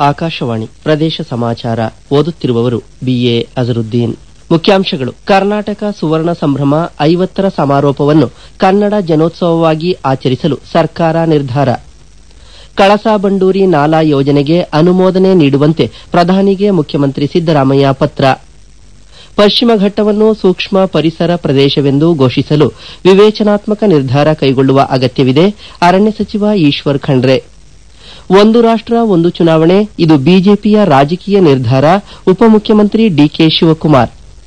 ಆಕಾಶವಾಣಿ ಪ್ರದೇಶ ಸಮಾಚಾರ ಓದುತ್ತಿರುವವರು ಬಿಎ ಅಜರುದ್ದೀನ್ ಮುಖ್ಯಾಂಶಗಳು ಕರ್ನಾಟಕ ಸುವರ್ಣ ಸಂಭ್ರಮ ಐವತ್ತರ ಸಮಾರೋಪವನ್ನು ಕನ್ನಡ ಜನೋತ್ಸವವಾಗಿ ಆಚರಿಸಲು ಸರ್ಕಾರ ನಿರ್ಧಾರ ಕಳಸಾ ಬಂಡೂರಿ ನಾಲಾ ಯೋಜನೆಗೆ ಅನುಮೋದನೆ ನೀಡುವಂತೆ ಪ್ರಧಾನಿಗೆ ಮುಖ್ಯಮಂತ್ರಿ ಸಿದ್ದರಾಮಯ್ಯ ಪತ್ರ ಪಶ್ಚಿಮ ಘಟ್ಟವನ್ನು ಸೂಕ್ಷ್ಮ ಪರಿಸರ ಪ್ರದೇಶವೆಂದು ಘೋಷಿಸಲು ವಿವೇಚನಾತ್ಮಕ ನಿರ್ಧಾರ ಕೈಗೊಳ್ಳುವ ಅಗತ್ಯವಿದೆ ಅರಣ್ಯ ಸಚಿವ ಈಶ್ವರ್ ಖಂಡ್ರೆ ಒಂದು ರಾಷ್ಟ ಒಂದು ಚುನಾವಣೆ ಇದು ಬಿಜೆಪಿಯ ರಾಜಕೀಯ ನಿರ್ಧಾರ ಉಪಮುಖ್ಯಮಂತ್ರಿ ಡಿಕೆ ಶಿವಕುಮಾರ್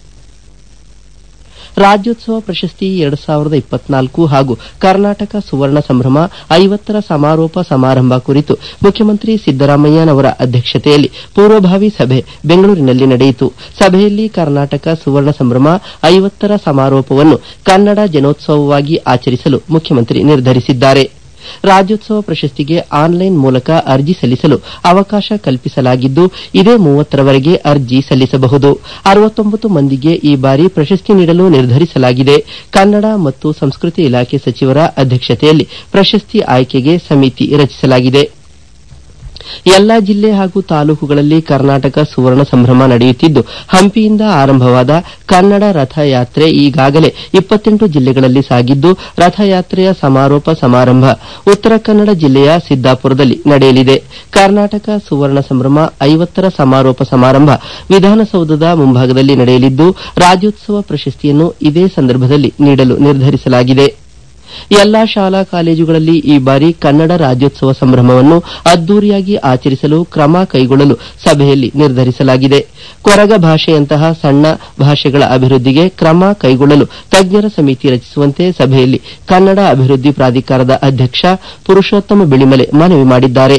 ರಾಜ್ಯೋತ್ಸವ ಪ್ರಶಸ್ತಿ ಎರಡು ಸಾವಿರದ ಇಪ್ಪತ್ನಾಲ್ಕು ಹಾಗೂ ಕರ್ನಾಟಕ ಸುವರ್ಣ ಸಂಭ್ರಮ ಐವತ್ತರ ಸಮಾರೋಪ ಸಮಾರಂಭ ಕುರಿತು ಮುಖ್ಯಮಂತ್ರಿ ಸಿದ್ದರಾಮಯ್ಯನವರ ಅಧ್ಯಕ್ಷತೆಯಲ್ಲಿ ಪೂರ್ವಭಾವಿ ಸಭೆ ಬೆಂಗಳೂರಿನಲ್ಲಿ ನಡೆಯಿತು ಸಭೆಯಲ್ಲಿ ಕರ್ನಾಟಕ ಸುವರ್ಣ ಸಂಭ್ರಮ ಐವತ್ತರ ಸಮಾರೋಪವನ್ನು ಕನ್ನಡ ಜನೋತ್ಸವವಾಗಿ ಆಚರಿಸಲು ಮುಖ್ಯಮಂತ್ರಿ ನಿರ್ಧರಿಸಿದ್ದಾರೆ ರಾಜ್ಯೋತ್ಸವ ಪ್ರಶಸ್ತಿಗೆ ಆನ್ಲೈನ್ ಮೂಲಕ ಅರ್ಜಿ ಸಲ್ಲಿಸಲು ಅವಕಾಶ ಕಲ್ಪಿಸಲಾಗಿದ್ದು ಇದೇ ಮೂವತ್ತರವರೆಗೆ ಅರ್ಜಿ ಸಲ್ಲಿಸಬಹುದು ಅರವತ್ತೊಂಬತ್ತು ಮಂದಿಗೆ ಈ ಬಾರಿ ಪ್ರಶಸ್ತಿ ನೀಡಲು ನಿರ್ಧರಿಸಲಾಗಿದೆ ಕನ್ನಡ ಮತ್ತು ಸಂಸ್ಕೃತಿ ಇಲಾಖೆ ಸಚಿವರ ಅಧ್ಯಕ್ಷತೆಯಲ್ಲಿ ಪ್ರಶಸ್ತಿ ಆಯ್ಕೆಗೆ ಸಮಿತಿ ರಚಿಸಲಾಗಿದೆ ಎಲ್ಲಾ ಜಿಲ್ಲೆ ಹಾಗೂ ತಾಲೂಕುಗಳಲ್ಲಿ ಕರ್ನಾಟಕ ಸುವರ್ಣ ಸಂಭ್ರಮ ನಡೆಯುತ್ತಿದ್ದು ಹಂಪಿಯಿಂದ ಆರಂಭವಾದ ಕನ್ನಡ ರಥಯಾತ್ರೆ ಈಗಾಗಲೇ ಇಪ್ಪತ್ತೆಂಟು ಜಿಲ್ಲೆಗಳಲ್ಲಿ ಸಾಗಿದ್ದು ರಥಯಾತ್ರೆಯ ಸಮಾರೋಪ ಸಮಾರಂಭ ಉತ್ತರ ಕನ್ನಡ ಜಿಲ್ಲೆಯ ಸಿದ್ದಾಪುರದಲ್ಲಿ ನಡೆಯಲಿದೆ ಕರ್ನಾಟಕ ಸುವರ್ಣ ಸಂಭ್ರಮ ಐವತ್ತರ ಸಮಾರೋಪ ಸಮಾರಂಭ ವಿಧಾನಸೌಧದ ಮುಂಭಾಗದಲ್ಲಿ ನಡೆಯಲಿದ್ದು ರಾಜ್ಯೋತ್ಸವ ಪ್ರಶಸ್ತಿಯನ್ನು ಇದೇ ಸಂದರ್ಭದಲ್ಲಿ ನೀಡಲು ನಿರ್ಧರಿಸಲಾಗಿದೆ ಎಲ್ಲಾ ಶಾಲಾ ಕಾಲೇಜುಗಳಲ್ಲಿ ಈ ಬಾರಿ ಕನ್ನಡ ರಾಜ್ಯೋತ್ಸವ ಸಂಭ್ರಮವನ್ನು ಅದ್ದೂರಿಯಾಗಿ ಆಚರಿಸಲು ಕ್ರಮ ಕೈಗೊಳ್ಳಲು ಸಭೆಯಲ್ಲಿ ನಿರ್ಧರಿಸಲಾಗಿದೆ ಕೊರಗ ಭಾಷೆಯಂತಹ ಸಣ್ಣ ಭಾಷೆಗಳ ಅಭಿವೃದ್ಧಿಗೆ ಕ್ರಮ ಕೈಗೊಳ್ಳಲು ತಜ್ಞರ ಸಮಿತಿ ರಚಿಸುವಂತೆ ಸಭೆಯಲ್ಲಿ ಕನ್ನಡ ಅಭಿವೃದ್ಧಿ ಪ್ರಾಧಿಕಾರದ ಅಧ್ಯಕ್ಷ ಪುರುಷೋತ್ತಮ ಬಿಳಿಮಲೆ ಮನವಿ ಮಾಡಿದ್ದಾರೆ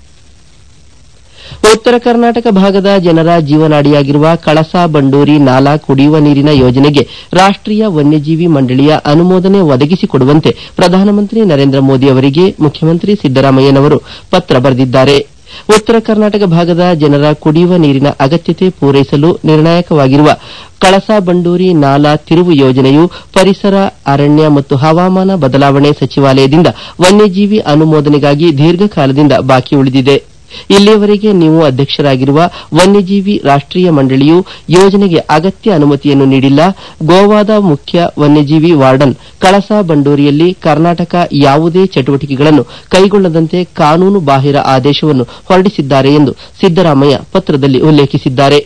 ಉತ್ತರ ಕರ್ನಾಟಕ ಭಾಗದ ಜನರ ಜೀವನಾಡಿಯಾಗಿರುವ ಕಳಸಾ ಬಂಡೂರಿ ನಾಲಾ ಕುಡಿಯುವ ನೀರಿನ ಯೋಜನೆಗೆ ರಾಷ್ಟೀಯ ವನ್ಯಜೀವಿ ಮಂಡಳಿಯ ಅನುಮೋದನೆ ಒದಗಿಸಿಕೊಡುವಂತೆ ಪ್ರಧಾನಮಂತ್ರಿ ನರೇಂದ್ರ ಮೋದಿ ಅವರಿಗೆ ಮುಖ್ಯಮಂತ್ರಿ ಸಿದ್ದರಾಮಯ್ಯನವರು ಪತ್ರ ಬರೆದಿದ್ದಾರೆ ಉತ್ತರ ಕರ್ನಾಟಕ ಭಾಗದ ಜನರ ಕುಡಿಯುವ ನೀರಿನ ಅಗತ್ಯತೆ ಪೂರೈಸಲು ನಿರ್ಣಾಯಕವಾಗಿರುವ ಕಳಸಾ ಬಂಡೂರಿ ನಾಲಾ ತಿರುವು ಯೋಜನೆಯು ಪರಿಸರ ಅರಣ್ಯ ಮತ್ತು ಹವಾಮಾನ ಬದಲಾವಣೆ ಸಚಿವಾಲಯದಿಂದ ವನ್ಯಜೀವಿ ಅನುಮೋದನೆಗಾಗಿ ದೀರ್ಘಕಾಲದಿಂದ ಬಾಕಿ ಉಳಿದಿದೆ ಇಲ್ಲಿಯವರೆಗೆ ನೀವು ಅಧ್ಯಕ್ಷರಾಗಿರುವ ವನ್ಯಜೀವಿ ರಾಷ್ಟೀಯ ಮಂಡಳಿಯು ಯೋಜನೆಗೆ ಅಗತ್ಯ ಅನುಮತಿಯನ್ನು ನೀಡಿಲ್ಲ ಗೋವಾದ ಮುಖ್ಯ ವನ್ಯಜೀವಿ ವಾರ್ಡನ್ ಕಳಸಾ ಬಂಡೂರಿಯಲ್ಲಿ ಕರ್ನಾಟಕ ಯಾವುದೇ ಚಟುವಟಿಕೆಗಳನ್ನು ಕೈಗೊಳ್ಳದಂತೆ ಕಾನೂನು ಬಾಹಿರ ಆದೇಶವನ್ನು ಹೊರಡಿಸಿದ್ದಾರೆ ಎಂದು ಸಿದ್ದರಾಮಯ್ಯ ಪತ್ರದಲ್ಲಿ ಉಲ್ಲೇಖಿಸಿದ್ದಾರೆ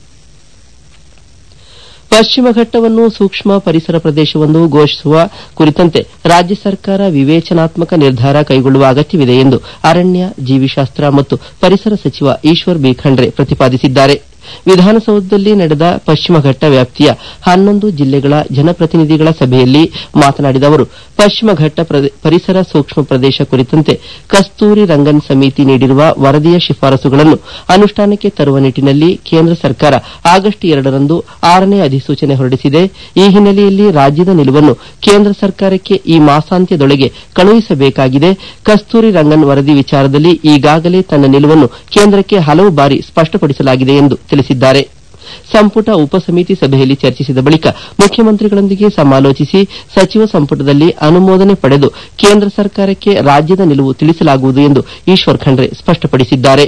ಪಶ್ಚಿಮ ಘಟ್ಟವನ್ನು ಸೂಕ್ಷ್ಮ ಪರಿಸರ ಪ್ರದೇಶವೆಂದು ಘೋಷಿಸುವ ಕುರಿತಂತೆ ರಾಜ್ಯ ಸರ್ಕಾರ ವಿವೇಚನಾತ್ಮಕ ನಿರ್ಧಾರ ಕೈಗೊಳ್ಳುವ ಅಗತ್ಯವಿದೆ ಎಂದು ಅರಣ್ಯ ಜೀವಿಶಾಸ್ತ್ರ ಮತ್ತು ಪರಿಸರ ಸಚಿವ ಈಶ್ವರ್ ಬಿ ಖಂಡ್ರೆ ಪ್ರತಿಪಾದಿಸಿದ್ದಾರೆ ವಿಧಾನಸೌಧದಲ್ಲಿ ನಡೆದ ಪಶ್ಚಿಮ ಘಟ್ಟ ವ್ಯಾಪ್ತಿಯ ಹನ್ನೊಂದು ಜಿಲ್ಲೆಗಳ ಜನಪ್ರತಿನಿಧಿಗಳ ಸಭೆಯಲ್ಲಿ ಮಾತನಾಡಿದ ಅವರು ಪಶ್ಚಿಮ ಘಟ್ಟ ಪರಿಸರ ಸೂಕ್ಷ್ಮ ಪ್ರದೇಶ ಕುರಿತಂತೆ ಕಸ್ತೂರಿ ರಂಗನ್ ಸಮಿತಿ ನೀಡಿರುವ ವರದಿಯ ಶಿಫಾರಸುಗಳನ್ನು ಅನುಷ್ಠಾನಕ್ಕೆ ತರುವ ನಿಟ್ಟಿನಲ್ಲಿ ಕೇಂದ್ರ ಸರ್ಕಾರ ಆಗಸ್ಟ್ ಎರಡರಂದು ಆರನೇ ಅಧಿಸೂಚನೆ ಹೊರಡಿಸಿದೆ ಈ ಹಿನ್ನೆಲೆಯಲ್ಲಿ ರಾಜ್ಯದ ನಿಲುವನ್ನು ಕೇಂದ್ರ ಸರ್ಕಾರಕ್ಕೆ ಈ ಮಾಸಾಂತ್ಯದೊಳಗೆ ಕಳುಹಿಸಬೇಕಾಗಿದೆ ಕಸ್ತೂರಿ ರಂಗನ್ ವರದಿ ವಿಚಾರದಲ್ಲಿ ಈಗಾಗಲೇ ತನ್ನ ನಿಲುವನ್ನು ಕೇಂದ್ರಕ್ಕೆ ಹಲವು ಬಾರಿ ಸ್ಪಷ್ಟಪಡಿಸಲಾಗಿದೆ ಎಂದು ತಿಳಿಸಿದ್ದಾರೆ ಸಂಪುಟ ಉಪಸಮಿತಿ ಸಭೆಯಲ್ಲಿ ಚರ್ಚಿಸಿದ ಬಳಿಕ ಮುಖ್ಯಮಂತ್ರಿಗಳೊಂದಿಗೆ ಸಮಾಲೋಚಿಸಿ ಸಚಿವ ಸಂಪುಟದಲ್ಲಿ ಅನುಮೋದನೆ ಪಡೆದು ಕೇಂದ್ರ ಸರ್ಕಾರಕ್ಕೆ ರಾಜ್ಯದ ನಿಲುವು ತಿಳಿಸಲಾಗುವುದು ಎಂದು ಈಶ್ವರ್ ಖಂಡ್ರೆ ಸ್ಪಷ್ಟಪಡಿಸಿದ್ದಾರೆ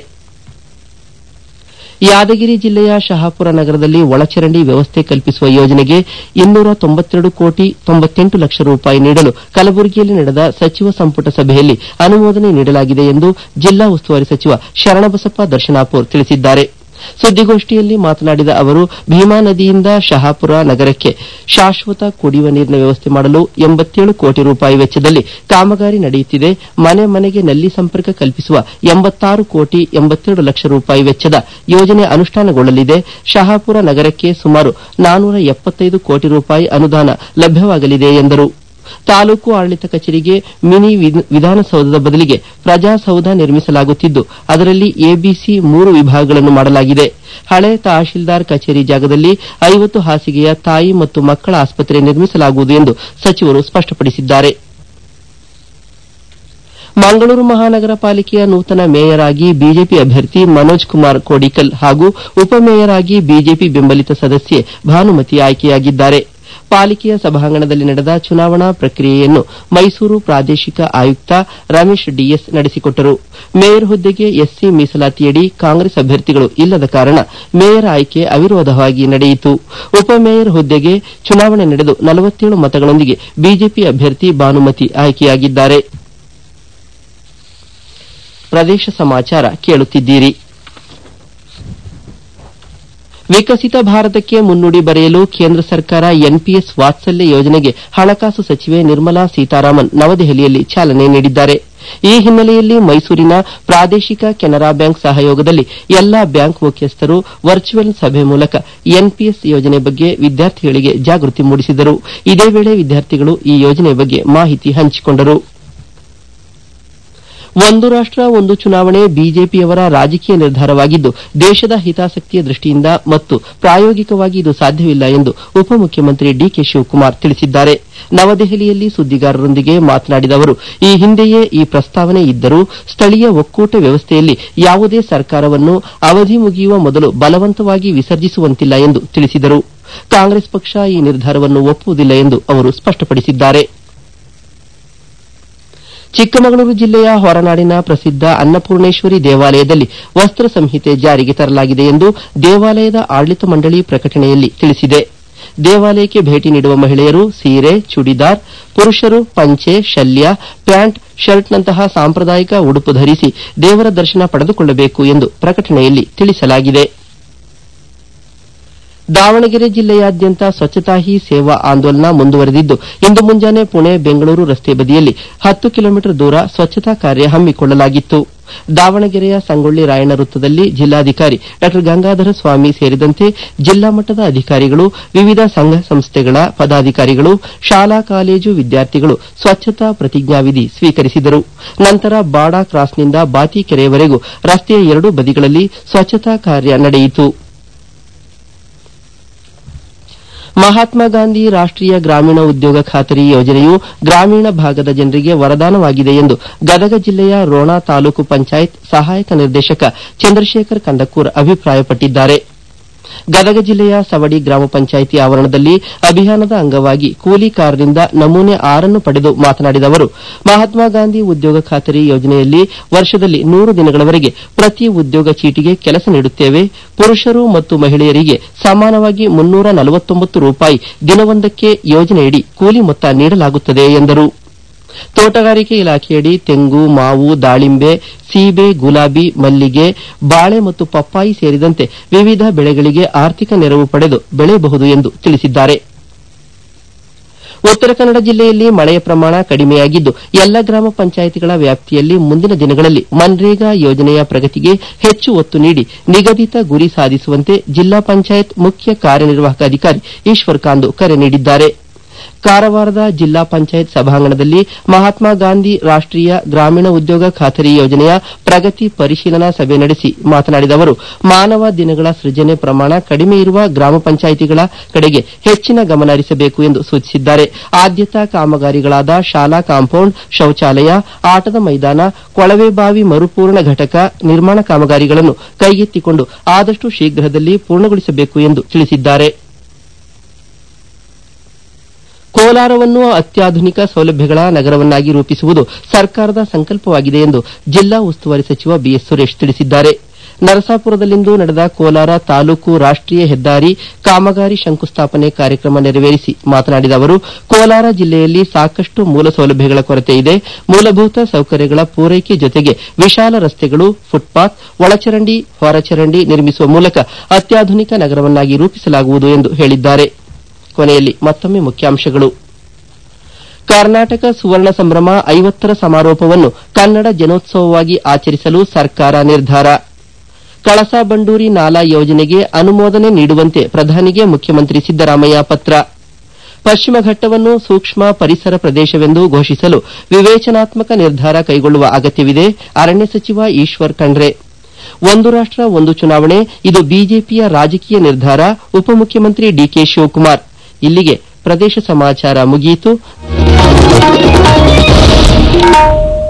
ಯಾದಗಿರಿ ಜಿಲ್ಲೆಯ ಶಹಾಪುರ ನಗರದಲ್ಲಿ ಒಳಚರಂಡಿ ವ್ಯವಸ್ಥೆ ಕಲ್ಪಿಸುವ ಯೋಜನೆಗೆ ಇನ್ನೂರ ತೊಂಬತ್ತೆರಡು ಕೋಟಿ ತೊಂಬತ್ತೆಂಟು ಲಕ್ಷ ರೂಪಾಯಿ ನೀಡಲು ಕಲಬುರಗಿಯಲ್ಲಿ ನಡೆದ ಸಚಿವ ಸಂಪುಟ ಸಭೆಯಲ್ಲಿ ಅನುಮೋದನೆ ನೀಡಲಾಗಿದೆ ಎಂದು ಜಿಲ್ಲಾ ಉಸ್ತುವಾರಿ ಸಚಿವ ಶರಣಬಸಪ್ಪ ದರ್ಶನಾಪುರ್ ತಿಳಿಸಿದ್ದಾರೆ ಸುದ್ದಿಗೋಷ್ಠಿಯಲ್ಲಿ ಮಾತನಾಡಿದ ಅವರು ಭೀಮಾ ನದಿಯಿಂದ ಶಹಾಪುರ ನಗರಕ್ಕೆ ಶಾಶ್ವತ ಕುಡಿಯುವ ನೀರಿನ ವ್ಯವಸ್ಥೆ ಮಾಡಲು ಎಂಬತ್ತೇಳು ಕೋಟಿ ರೂಪಾಯಿ ವೆಚ್ಚದಲ್ಲಿ ಕಾಮಗಾರಿ ನಡೆಯುತ್ತಿದೆ ಮನೆ ಮನೆಗೆ ನಲ್ಲಿ ಸಂಪರ್ಕ ಕಲ್ಪಿಸುವ ಎಂಬತ್ತಾರು ಕೋಟಿ ಎಂಬತ್ತೆರಡು ಲಕ್ಷ ರೂಪಾಯಿ ವೆಚ್ಚದ ಯೋಜನೆ ಅನುಷ್ಠಾನಗೊಳ್ಳಲಿದೆ ಶಹಾಪುರ ನಗರಕ್ಕೆ ಸುಮಾರು ನಾನೂರ ಎಪ್ಪತ್ತೈದು ಕೋಟಿ ರೂಪಾಯಿ ಅನುದಾನ ಲಭ್ಯವಾಗಲಿದೆ ಎಂದರು ತಾಲೂಕು ಆಡಳಿತ ಕಚೇರಿಗೆ ಮಿನಿ ವಿಧಾನಸೌಧದ ಬದಲಿಗೆ ಪ್ರಜಾಸೌಧ ನಿರ್ಮಿಸಲಾಗುತ್ತಿದ್ದು ಅದರಲ್ಲಿ ಎಬಿಸಿ ಮೂರು ವಿಭಾಗಗಳನ್ನು ಮಾಡಲಾಗಿದೆ ಹಳೆ ತಹಶೀಲ್ದಾರ್ ಕಚೇರಿ ಜಾಗದಲ್ಲಿ ಐವತ್ತು ಹಾಸಿಗೆಯ ತಾಯಿ ಮತ್ತು ಮಕ್ಕಳ ಆಸ್ಪತ್ರೆ ನಿರ್ಮಿಸಲಾಗುವುದು ಎಂದು ಸಚಿವರು ಸ್ಪಷ್ಟಪಡಿಸಿದ್ದಾರೆ ಮಂಗಳೂರು ಮಹಾನಗರ ಪಾಲಿಕೆಯ ನೂತನ ಮೇಯರ್ ಆಗಿ ಬಿಜೆಪಿ ಅಭ್ಯರ್ಥಿ ಮನೋಜ್ ಕುಮಾರ್ ಕೋಡಿಕಲ್ ಹಾಗೂ ಉಪಮೇಯರ್ ಆಗಿ ಬಿಜೆಪಿ ಬೆಂಬಲಿತ ಸದಸ್ಯೆ ಭಾನುಮತಿ ಆಯ್ಕೆಯಾಗಿದ್ದಾರೆ ಪಾಲಿಕೆಯ ಸಭಾಂಗಣದಲ್ಲಿ ನಡೆದ ಚುನಾವಣಾ ಪ್ರಕ್ರಿಯೆಯನ್ನು ಮೈಸೂರು ಪ್ರಾದೇಶಿಕ ಆಯುಕ್ತ ರಮೇಶ್ ಡಿಎಸ್ ನಡೆಸಿಕೊಟ್ಟರು ಮೇಯರ್ ಹುದ್ದೆಗೆ ಎಸ್ಸಿ ಮೀಸಲಾತಿಯಡಿ ಕಾಂಗ್ರೆಸ್ ಅಭ್ಯರ್ಥಿಗಳು ಇಲ್ಲದ ಕಾರಣ ಮೇಯರ್ ಆಯ್ಕೆ ಅವಿರೋಧವಾಗಿ ನಡೆಯಿತು ಉಪಮೇಯರ್ ಹುದ್ದೆಗೆ ಚುನಾವಣೆ ನಡೆದು ನಲವತ್ತೇಳು ಮತಗಳೊಂದಿಗೆ ಬಿಜೆಪಿ ಅಭ್ಯರ್ಥಿ ಭಾನುಮತಿ ಆಯ್ಕೆಯಾಗಿದ್ದಾರೆ ಪ್ರದೇಶ ಸಮಾಚಾರ ಕೇಳುತ್ತಿದ್ದೀರಿ ವಿಕಸಿತ ಭಾರತಕ್ಕೆ ಮುನ್ನುಡಿ ಬರೆಯಲು ಕೇಂದ್ರ ಸರ್ಕಾರ ಎನ್ಪಿಎಸ್ ವಾತ್ಸಲ್ಯ ಯೋಜನೆಗೆ ಹಣಕಾಸು ಸಚಿವೆ ನಿರ್ಮಲಾ ಸೀತಾರಾಮನ್ ನವದೆಹಲಿಯಲ್ಲಿ ಚಾಲನೆ ನೀಡಿದ್ದಾರೆ ಈ ಹಿನ್ನೆಲೆಯಲ್ಲಿ ಮೈಸೂರಿನ ಪ್ರಾದೇಶಿಕ ಕೆನರಾ ಬ್ಯಾಂಕ್ ಸಹಯೋಗದಲ್ಲಿ ಎಲ್ಲಾ ಬ್ಯಾಂಕ್ ಮುಖ್ಯಸ್ಥರು ವರ್ಚುವಲ್ ಸಭೆ ಮೂಲಕ ಎನ್ಪಿಎಸ್ ಯೋಜನೆ ಬಗ್ಗೆ ವಿದ್ಯಾರ್ಥಿಗಳಿಗೆ ಜಾಗೃತಿ ಮೂಡಿಸಿದರು ಇದೇ ವೇಳೆ ವಿದ್ಯಾರ್ಥಿಗಳು ಈ ಯೋಜನೆ ಬಗ್ಗೆ ಮಾಹಿತಿ ಹಂಚಿಕೊಂಡರು ಒಂದು ರಾಷ್ಟ ಒಂದು ಚುನಾವಣೆ ಬಿಜೆಪಿಯವರ ರಾಜಕೀಯ ನಿರ್ಧಾರವಾಗಿದ್ದು ದೇಶದ ಹಿತಾಸಕ್ತಿಯ ದೃಷ್ಟಿಯಿಂದ ಮತ್ತು ಪ್ರಾಯೋಗಿಕವಾಗಿ ಇದು ಸಾಧ್ಯವಿಲ್ಲ ಎಂದು ಉಪಮುಖ್ಯಮಂತ್ರಿ ಡಿಕೆ ಶಿವಕುಮಾರ್ ತಿಳಿಸಿದ್ದಾರೆ ನವದೆಹಲಿಯಲ್ಲಿ ಸುದ್ದಿಗಾರರೊಂದಿಗೆ ಮಾತನಾಡಿದ ಅವರು ಈ ಹಿಂದೆಯೇ ಈ ಪ್ರಸ್ತಾವನೆ ಇದ್ದರೂ ಸ್ಥಳೀಯ ಒಕ್ಕೂಟ ವ್ಯವಸ್ಥೆಯಲ್ಲಿ ಯಾವುದೇ ಸರ್ಕಾರವನ್ನು ಅವಧಿ ಮುಗಿಯುವ ಮೊದಲು ಬಲವಂತವಾಗಿ ವಿಸರ್ಜಿಸುವಂತಿಲ್ಲ ಎಂದು ತಿಳಿಸಿದರು ಕಾಂಗ್ರೆಸ್ ಪಕ್ಷ ಈ ನಿರ್ಧಾರವನ್ನು ಒಪ್ಪುವುದಿಲ್ಲ ಎಂದು ಅವರು ಸ್ಪಷ್ಟಪಡಿಸಿದ್ದಾರೆ ಚಿಕ್ಕಮಗಳೂರು ಜಿಲ್ಲೆಯ ಹೊರನಾಡಿನ ಪ್ರಸಿದ್ದ ಅನ್ನಪೂರ್ಣೇಶ್ವರಿ ದೇವಾಲಯದಲ್ಲಿ ವಸ್ತ್ರ ಸಂಹಿತೆ ಜಾರಿಗೆ ತರಲಾಗಿದೆ ಎಂದು ದೇವಾಲಯದ ಆಡಳಿತ ಮಂಡಳಿ ಪ್ರಕಟಣೆಯಲ್ಲಿ ತಿಳಿಸಿದೆ ದೇವಾಲಯಕ್ಕೆ ಭೇಟಿ ನೀಡುವ ಮಹಿಳೆಯರು ಸೀರೆ ಚೂಡಿದಾರ್ ಪುರುಷರು ಪಂಚೆ ಶಲ್ಯ ಪ್ಯಾಂಟ್ ಶರ್ಟ್ನಂತಹ ಸಾಂಪ್ರದಾಯಿಕ ಉಡುಪು ಧರಿಸಿ ದೇವರ ದರ್ಶನ ಪಡೆದುಕೊಳ್ಳಬೇಕು ಎಂದು ಪ್ರಕಟಣೆಯಲ್ಲಿ ತಿಳಿಸಲಾಗಿದೆ ದಾವಣಗೆರೆ ಜಿಲ್ಲೆಯಾದ್ಯಂತ ಸ್ವಚ್ಛತಾ ಹಿ ಸೇವಾ ಆಂದೋಲನ ಮುಂದುವರೆದಿದ್ದು ಇಂದು ಮುಂಜಾನೆ ಪುಣೆ ಬೆಂಗಳೂರು ರಸ್ತೆ ಬದಿಯಲ್ಲಿ ಹತ್ತು ಕಿಲೋಮೀಟರ್ ದೂರ ಸ್ವಚ್ಛತಾ ಕಾರ್ಯ ಹಮ್ಮಿಕೊಳ್ಳಲಾಗಿತ್ತು ದಾವಣಗೆರೆಯ ಸಂಗೊಳ್ಳಿ ರಾಯಣ್ಣ ವೃತ್ತದಲ್ಲಿ ಜಿಲ್ಲಾಧಿಕಾರಿ ಡಾ ಗಂಗಾಧರ ಸ್ವಾಮಿ ಸೇರಿದಂತೆ ಜಿಲ್ಲಾ ಮಟ್ಟದ ಅಧಿಕಾರಿಗಳು ವಿವಿಧ ಸಂಘ ಸಂಸ್ಥೆಗಳ ಪದಾಧಿಕಾರಿಗಳು ಶಾಲಾ ಕಾಲೇಜು ವಿದ್ಯಾರ್ಥಿಗಳು ಸ್ವಚ್ಛತಾ ಪ್ರತಿಜ್ಞಾವಿಧಿ ಸ್ವೀಕರಿಸಿದರು ನಂತರ ಬಾಡಾ ಕ್ರಾಸ್ನಿಂದ ಬಾತಿಕೆರೆಯವರೆಗೂ ರಸ್ತೆಯ ಎರಡೂ ಬದಿಗಳಲ್ಲಿ ಸ್ವಚ್ಛತಾ ಕಾರ್ಯ ನಡೆಯಿತು ಮಹಾತ್ಮ ಗಾಂಧಿ ರಾಷ್ಟೀಯ ಗ್ರಾಮೀಣ ಉದ್ಯೋಗ ಖಾತರಿ ಯೋಜನೆಯು ಗ್ರಾಮೀಣ ಭಾಗದ ಜನರಿಗೆ ವರದಾನವಾಗಿದೆ ಎಂದು ಗದಗ ಜಿಲ್ಲೆಯ ರೋಣ ತಾಲೂಕು ಪಂಚಾಯತ್ ಸಹಾಯಕ ನಿರ್ದೇಶಕ ಚಂದ್ರಶೇಖರ್ ಕಂದಕೂರ್ ಅಭಿಪ್ರಾಯಪಟ್ಟಿದ್ದಾರೆ ಗದಗ ಜಿಲ್ಲೆಯ ಸವಡಿ ಗ್ರಾಮ ಪಂಚಾಯಿತಿ ಆವರಣದಲ್ಲಿ ಅಭಿಯಾನದ ಅಂಗವಾಗಿ ಕೂಲಿಕಾರರಿಂದ ನಮೂನೆ ಆರನ್ನು ಪಡೆದು ಮಾತನಾಡಿದ ಅವರು ಮಹಾತ್ಮ ಗಾಂಧಿ ಉದ್ಯೋಗ ಖಾತರಿ ಯೋಜನೆಯಲ್ಲಿ ವರ್ಷದಲ್ಲಿ ನೂರು ದಿನಗಳವರೆಗೆ ಪ್ರತಿ ಉದ್ಯೋಗ ಚೀಟಿಗೆ ಕೆಲಸ ನೀಡುತ್ತೇವೆ ಪುರುಷರು ಮತ್ತು ಮಹಿಳೆಯರಿಗೆ ಸಮಾನವಾಗಿ ಮುನ್ನೂರ ನಲವತ್ತೊಂಬತ್ತು ರೂಪಾಯಿ ದಿನವೊಂದಕ್ಕೆ ಯೋಜನೆಯಡಿ ಕೂಲಿ ಮೊತ್ತ ನೀಡಲಾಗುತ್ತದೆ ಎಂದರು ತೋಟಗಾರಿಕೆ ಇಲಾಖೆಯಡಿ ತೆಂಗು ಮಾವು ದಾಳಿಂಬೆ ಸೀಬೆ ಗುಲಾಬಿ ಮಲ್ಲಿಗೆ ಬಾಳೆ ಮತ್ತು ಪಪ್ಪಾಯಿ ಸೇರಿದಂತೆ ವಿವಿಧ ಬೆಳೆಗಳಿಗೆ ಆರ್ಥಿಕ ನೆರವು ಪಡೆದು ಬೆಳೆಯಬಹುದು ಎಂದು ತಿಳಿಸಿದ್ದಾರೆ ಉತ್ತರ ಕನ್ನಡ ಜಿಲ್ಲೆಯಲ್ಲಿ ಮಳೆಯ ಪ್ರಮಾಣ ಕಡಿಮೆಯಾಗಿದ್ದು ಎಲ್ಲ ಗ್ರಾಮ ಪಂಚಾಯಿತಿಗಳ ವ್ಯಾಪ್ತಿಯಲ್ಲಿ ಮುಂದಿನ ದಿನಗಳಲ್ಲಿ ಮನ್ರೇಗಾ ಯೋಜನೆಯ ಪ್ರಗತಿಗೆ ಹೆಚ್ಚು ಒತ್ತು ನೀಡಿ ನಿಗದಿತ ಗುರಿ ಸಾಧಿಸುವಂತೆ ಜಿಲ್ಲಾ ಪಂಚಾಯತ್ ಮುಖ್ಯ ಕಾರ್ಯನಿರ್ವಾಹಕ ಅಧಿಕಾರಿ ಈಶ್ವರ್ ಕಾಂದು ಕರೆ ನೀಡಿದ್ದಾರೆ ಕಾರವಾರದ ಜಿಲ್ಲಾ ಪಂಚಾಯತ್ ಸಭಾಂಗಣದಲ್ಲಿ ಮಹಾತ್ಮ ಗಾಂಧಿ ರಾಷ್ಟೀಯ ಗ್ರಾಮೀಣ ಉದ್ಯೋಗ ಖಾತರಿ ಯೋಜನೆಯ ಪ್ರಗತಿ ಪರಿಶೀಲನಾ ಸಭೆ ನಡೆಸಿ ಮಾತನಾಡಿದ ಅವರು ಮಾನವ ದಿನಗಳ ಸೃಜನೆ ಪ್ರಮಾಣ ಕಡಿಮೆ ಇರುವ ಗ್ರಾಮ ಪಂಚಾಯಿತಿಗಳ ಕಡೆಗೆ ಹೆಚ್ಚಿನ ಗಮನ ಹರಿಸಬೇಕು ಎಂದು ಸೂಚಿಸಿದ್ದಾರೆ ಆದ್ಯತಾ ಕಾಮಗಾರಿಗಳಾದ ಶಾಲಾ ಕಾಂಪೌಂಡ್ ಶೌಚಾಲಯ ಆಟದ ಮೈದಾನ ಕೊಳವೆ ಬಾವಿ ಮರುಪೂರಣ ಘಟಕ ನಿರ್ಮಾಣ ಕಾಮಗಾರಿಗಳನ್ನು ಕೈಗೆತ್ತಿಕೊಂಡು ಆದಷ್ಟು ಶೀಘ್ರದಲ್ಲಿ ಪೂರ್ಣಗೊಳಿಸಬೇಕು ಎಂದು ತಿಳಿಸಿದ್ದಾರೆ ಕೋಲಾರವನ್ನು ಅತ್ಯಾಧುನಿಕ ಸೌಲಭ್ಯಗಳ ನಗರವನ್ನಾಗಿ ರೂಪಿಸುವುದು ಸರ್ಕಾರದ ಸಂಕಲ್ಪವಾಗಿದೆ ಎಂದು ಜಿಲ್ಲಾ ಉಸ್ತುವಾರಿ ಸಚಿವ ಬಿಎಸ್ ಸುರೇಶ್ ತಿಳಿಸಿದ್ದಾರೆ ನರಸಾಪುರದಲ್ಲಿಂದು ನಡೆದ ಕೋಲಾರ ತಾಲೂಕು ರಾಷ್ಟೀಯ ಹೆದ್ದಾರಿ ಕಾಮಗಾರಿ ಶಂಕುಸ್ಥಾಪನೆ ಕಾರ್ಯಕ್ರಮ ನೆರವೇರಿಸಿ ಮಾತನಾಡಿದ ಅವರು ಕೋಲಾರ ಜಿಲ್ಲೆಯಲ್ಲಿ ಸಾಕಷ್ಟು ಮೂಲ ಸೌಲಭ್ಯಗಳ ಕೊರತೆ ಇದೆ ಮೂಲಭೂತ ಸೌಕರ್ಯಗಳ ಪೂರೈಕೆ ಜೊತೆಗೆ ವಿಶಾಲ ರಸ್ತೆಗಳು ಫುಟ್ಪಾತ್ ಒಳಚರಂಡಿ ಹೊರಚರಂಡಿ ನಿರ್ಮಿಸುವ ಮೂಲಕ ಅತ್ಯಾಧುನಿಕ ನಗರವನ್ನಾಗಿ ರೂಪಿಸಲಾಗುವುದು ಎಂದು ಹೇಳಿದ್ದಾರೆ ಕೊನೆಯಲ್ಲಿ ಮತ್ತೊಮ್ಮೆ ಮುಖ್ಯಾಂಶಗಳು ಕರ್ನಾಟಕ ಸುವರ್ಣ ಸಂಭ್ರಮ ಐವತ್ತರ ಸಮಾರೋಪವನ್ನು ಕನ್ನಡ ಜನೋತ್ಸವವಾಗಿ ಆಚರಿಸಲು ಸರ್ಕಾರ ನಿರ್ಧಾರ ಕಳಸಾ ಬಂಡೂರಿ ನಾಲಾ ಯೋಜನೆಗೆ ಅನುಮೋದನೆ ನೀಡುವಂತೆ ಪ್ರಧಾನಿಗೆ ಮುಖ್ಯಮಂತ್ರಿ ಸಿದ್ದರಾಮಯ್ಯ ಪತ್ರ ಪಶ್ಚಿಮ ಘಟ್ಟವನ್ನು ಸೂಕ್ಷ್ಮ ಪರಿಸರ ಪ್ರದೇಶವೆಂದು ಘೋಷಿಸಲು ವಿವೇಚನಾತ್ಮಕ ನಿರ್ಧಾರ ಕೈಗೊಳ್ಳುವ ಅಗತ್ಯವಿದೆ ಅರಣ್ಯ ಸಚಿವ ಈಶ್ವರ್ ಖಂಡ್ರೆ ಒಂದು ರಾಷ್ಟ ಒಂದು ಚುನಾವಣೆ ಇದು ಬಿಜೆಪಿಯ ರಾಜಕೀಯ ನಿರ್ಧಾರ ಉಪಮುಖ್ಯಮಂತ್ರಿ ಡಿಕೆ ಶಿವಕುಮಾರ್ ಇಲ್ಲಿಗೆ ಪ್ರದೇಶ ಸಮಾಚಾರ ಮುಗಿಯಿತು